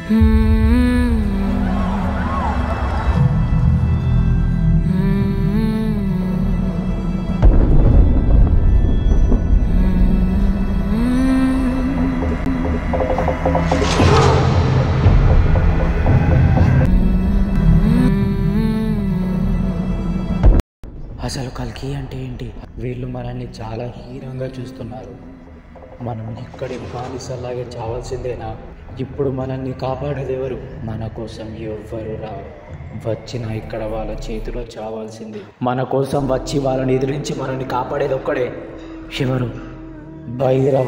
అసలు కల్కి అంటే ఏంటి వీళ్ళు మనల్ని చాలా హీనంగా చూస్తున్నారు మనం ఇక్కడి బానిసలాగే చావాల్సిందేనా ఇప్పుడు మనల్ని కాపాడేది ఎవరు మన కోసం ఎవ్వరు రా వచ్చిన ఇక్కడ వాళ్ళ చేతిలో చావాల్సింది మన కోసం వచ్చి వాళ్ళని ఎదిరించి మనల్ని కాపాడేది ఒక్కడే ఎవరు Bhairava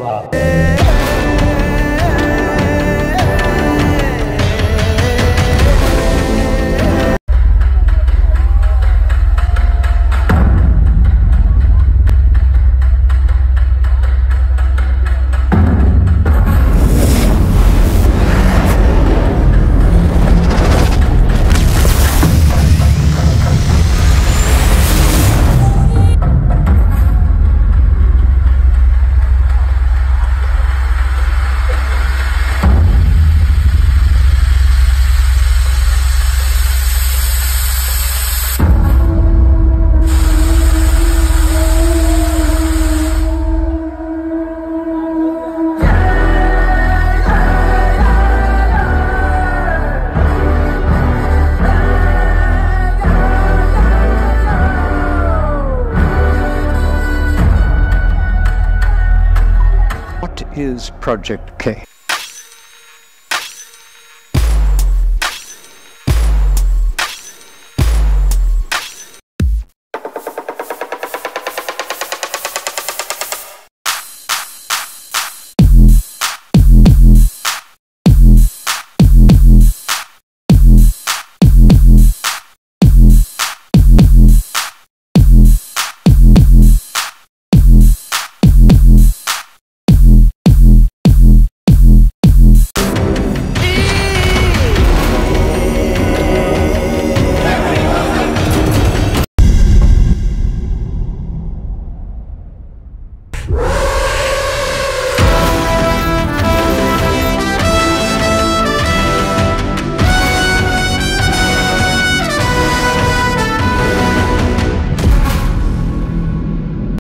What is Project K?